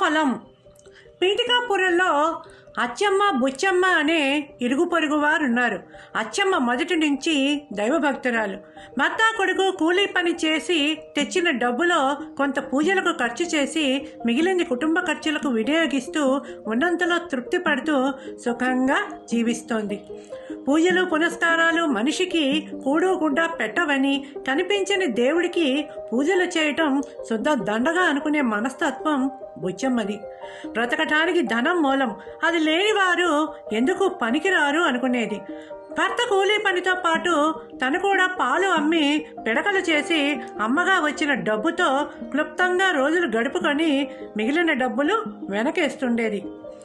దనబలం పీఠికాపురంలో అచ్చమ్మ బుచ్చమ్మ అనే ఇరుగు పొరుగు వారు ఉన్నారు అచ్చమ్మ మొదటి నుంచి దైవభక్తురాలు భర్త కొడుకు కూలీ పని చేసి తెచ్చిన డబ్బులో కొంత పూజలకు ఖర్చు చేసి మిగిలింది కుటుంబ ఖర్చులకు వినియోగిస్తూ ఉన్నంతలో తృప్తి పడుతూ సుఖంగా జీవిస్తోంది పూజలు పునస్కారాలు మనిషికి కూడు గుడ్డ పెట్టవని కనిపించని దేవుడికి పూజలు చేయటం శుద్ధ దండగా అనుకునే మనస్తత్వం బుచ్చమ్మది బ్రతకటానికి ధనం మూలం అది లేని వారు ఎందుకు పనికిరారు అనుకునేది భర్త కూలీ పనితో పాటు తను కూడా పాలు అమ్మి పిడకలు చేసి అమ్మగా వచ్చిన డబ్బుతో క్లుప్తంగా రోజులు గడుపుకొని మిగిలిన డబ్బులు వెనకేస్తుండేది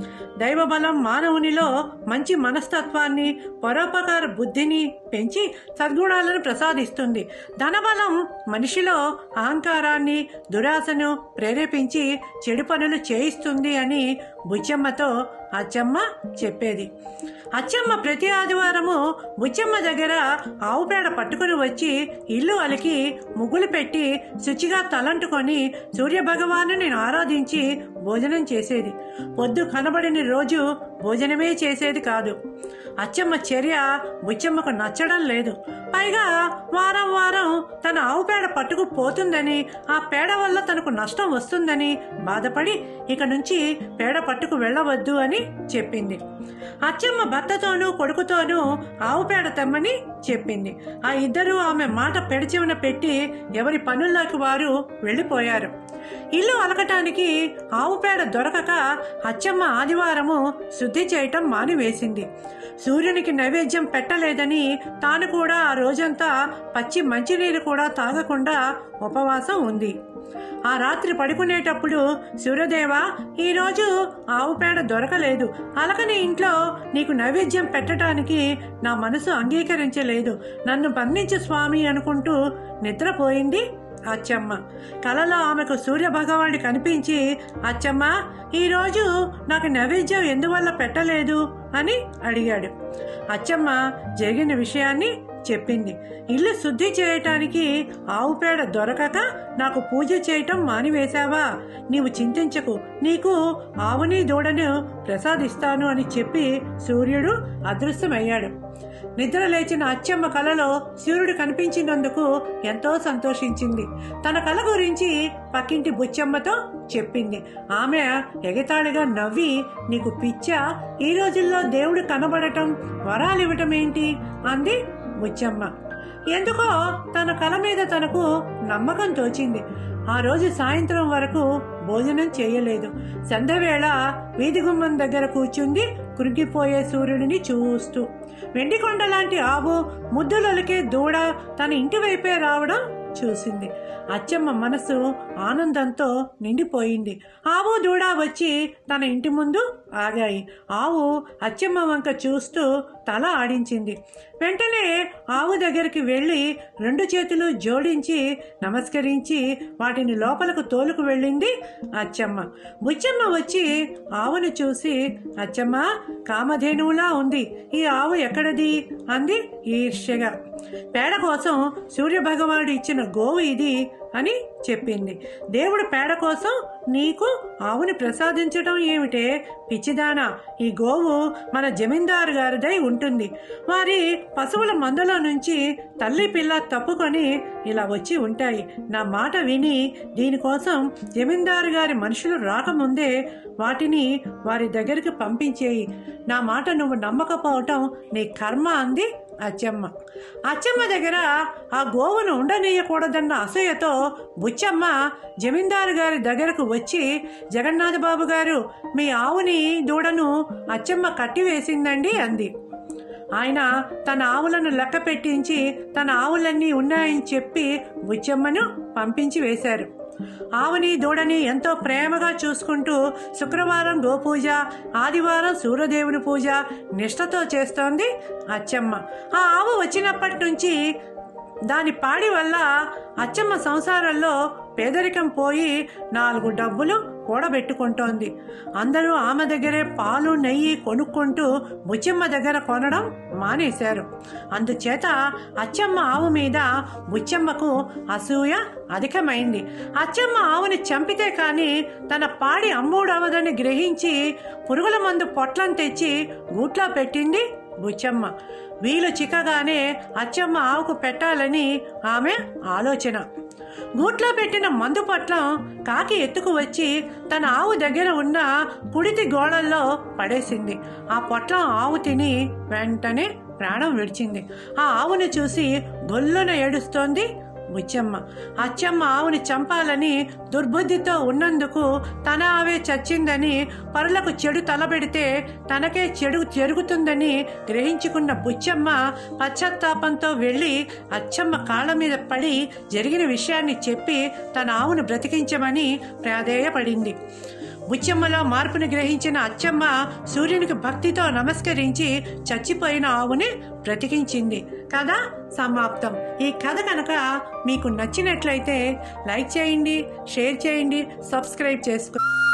దైవబలం మానవునిలో మంచి మనస్తత్వాన్ని పరోపకార బుద్ధిని పెంచి సద్గుణాలను ప్రసాదిస్తుంది ధనబలం మనిషిలో అహంకారాన్ని దురాశను ప్రేరేపించి చెడు పనులు చేయిస్తుంది అని బుచ్చమ్మతో అచ్చమ్మ చెప్పేది అచ్చమ్మ ప్రతి ఆదివారము బుచ్చమ్మ దగ్గర ఆవు పేడ పట్టుకుని వచ్చి ఇల్లు అలికి ముగ్గులు పెట్టి శుచిగా తలంటుకొని సూర్యభగవాను ఆరాధించి భోజనం చేసేది పొద్దు కనబడిన రోజు భోజనమే చేసేది కాదు అచ్చమ్మ చర్య బుచ్చమ్మకు నచ్చడం లేదు పైగా వారం వారం తన ఆవు పేడ పట్టుకు పోతుందని ఆ పేడ వల్ల తనకు నష్టం వస్తుందని బాధపడి ఇక నుంచి పేడ పట్టుకు వెళ్ళవద్దు అని చెప్పింది అచ్చమ్మ భర్తతోనూ కొడుకుతోనూ ఆవు పేడ తెమ్మని చెప్పింది ఆ ఇద్దరూ ఆమె మాట పెడచెవిన పెట్టి ఎవరి పనుల్లోకి వారు వెళ్ళిపోయారు ఇల్లు అలకటానికి ఆవు పేడ దొరకక అచ్చమ్మ ఆదివారము శుద్ధి చేయటం మానివేసింది సూర్యునికి నైవేద్యం పెట్టలేదని తాను కూడా ఆ రోజంతా పచ్చి మంచినీరు కూడా తాగకుండా ఉపవాసం ఉంది ఆ రాత్రి పడుకునేటప్పుడు సూర్యదేవ ఈరోజు ఆవు పేడ దొరకలేదు అలకని ఇంట్లో నీకు నైవేద్యం పెట్టడానికి నా మనసు అంగీకరించలేదు నన్ను బంధించు స్వామి అనుకుంటూ నిద్రపోయింది అచ్చమ్మ కలలో ఆమెకు సూర్య భగవానుడు కనిపించి అచ్చమ్మ ఈరోజు నాకు నైవేద్యం ఎందువల్ల పెట్టలేదు అని అడిగాడు అచ్చమ్మ జరిగిన విషయాన్ని చెప్పింది ఇల్లు శుద్ధి చేయటానికి ఆవు పేడ దొరకక నాకు పూజ చేయటం మానివేశావా నీవు చింతించకు నీకు ఆవుని దూడను ప్రసాదిస్తాను అని చెప్పి సూర్యుడు అదృశ్యమయ్యాడు నిద్ర లేచిన అచ్చమ్మ కలలో సూర్యుడు కనిపించినందుకు ఎంతో సంతోషించింది తన కల గురించి పక్కింటి బుచ్చమ్మతో చెప్పింది ఆమె ఎగతాళిగా నవ్వి నీకు పిచ్చా ఈ రోజుల్లో దేవుడు కనబడటం వరాలివ్వటం ఏంటి అంది బుచ్చమ్మ ఎందుకో తన కల మీద తనకు నమ్మకం తోచింది ఆ రోజు సాయంత్రం వరకు భోజనం చేయలేదు సంధ్యవేళ వీధి గుమ్మం దగ్గర కూర్చుంది కురిగిపోయే సూర్యుడిని చూస్తూ వెండికొండ లాంటి ఆవు ముద్దులొలికే దూడ తన ఇంటి వైపే రావడం చూసింది అచ్చమ్మ మనసు ఆనందంతో నిండిపోయింది ఆవు దూడ వచ్చి తన ఇంటి ముందు ఆగాయి ఆవు అచ్చమ్మ వంక చూస్తూ తల ఆడించింది వెంటనే ఆవు దగ్గరికి వెళ్ళి రెండు చేతులు జోడించి నమస్కరించి వాటిని లోపలకు తోలుకు వెళ్ళింది అచ్చమ్మ బుచ్చమ్మ వచ్చి ఆవును చూసి అచ్చమ్మ కామధేనువులా ఉంది ఈ ఆవు ఎక్కడది అంది ఈర్ష్యగా పేడ కోసం సూర్య భగవానుడు ఇచ్చిన గోవు ఇది అని చెప్పింది దేవుడు పేడ కోసం నీకు ఆవుని ప్రసాదించడం ఏమిటే పిచ్చిదానా ఈ గోవు మన జమీందారు గారిదై ఉంటుంది వారి పశువుల మందులో నుంచి తల్లి పిల్ల తప్పుకొని ఇలా వచ్చి ఉంటాయి నా మాట విని దీనికోసం జమీందారు గారి మనుషులు రాకముందే వాటిని వారి దగ్గరికి పంపించేయి నా మాట నువ్వు నమ్మకపోవటం నీ కర్మ అంది అచ్చమ్మ అచ్చమ్మ దగ్గర ఆ గోవును ఉండనీయకూడదన్న అసూయతో బుచ్చమ్మ జమీందారు గారి దగ్గరకు వచ్చి జగన్నాథ బాబు గారు మీ ఆవుని దూడను అచ్చమ్మ కట్టివేసిందండి అంది ఆయన తన ఆవులను లెక్క పెట్టించి తన ఆవులన్నీ ఉన్నాయని చెప్పి బుచ్చమ్మను పంపించి వేశారు ఆవుని దూడని ఎంతో ప్రేమగా చూసుకుంటూ శుక్రవారం గోపూజ ఆదివారం సూర్యదేవుని పూజ నిష్ఠతో చేస్తోంది అచ్చమ్మ ఆ ఆవు వచ్చినప్పటి నుంచి దాని పాడి వల్ల అచ్చమ్మ సంసారంలో పేదరికం పోయి నాలుగు డబ్బులు కూడబెట్టుకుంటోంది అందరూ ఆమె దగ్గరే పాలు నెయ్యి కొనుక్కుంటూ బుచ్చమ్మ దగ్గర కొనడం మానేశారు అందుచేత అచ్చమ్మ ఆవు మీద బుచ్చమ్మకు అసూయ అధికమైంది అచ్చమ్మ ఆవుని చంపితే కానీ తన పాడి అమ్ముడవదని గ్రహించి పురుగుల మందు పొట్లం తెచ్చి గూట్లో పెట్టింది బుచ్చమ్మ వీలు చిక్కగానే అచ్చమ్మ ఆవుకు పెట్టాలని ఆమె ఆలోచన గూట్లో పెట్టిన మందు పొట్లం కాకి ఎత్తుకు వచ్చి తన ఆవు దగ్గర ఉన్న కుడితి గోడల్లో పడేసింది ఆ పొట్లం ఆవు తిని వెంటనే ప్రాణం విడిచింది ఆ ఆవుని చూసి గొల్లున ఏడుస్తోంది బుచ్చమ్మ అచ్చమ్మ ఆవుని చంపాలని దుర్బుద్ధితో ఉన్నందుకు తన ఆవే చచ్చిందని పరులకు చెడు తలబెడితే తనకే చెడు జరుగుతుందని గ్రహించుకున్న బుచ్చమ్మ పశ్చాత్తాపంతో వెళ్ళి అచ్చమ్మ కాళ్ళ మీద పడి జరిగిన విషయాన్ని చెప్పి తన ఆవును బ్రతికించమని ప్రాధేయపడింది బుచ్చమ్మలో మార్పుని గ్రహించిన అచ్చమ్మ సూర్యునికి భక్తితో నమస్కరించి చచ్చిపోయిన ఆవుని బ్రతికించింది కథ సమాప్తం ఈ కథ కనుక మీకు నచ్చినట్లయితే లైక్ చేయండి షేర్ చేయండి సబ్స్క్రైబ్ చేసుకోండి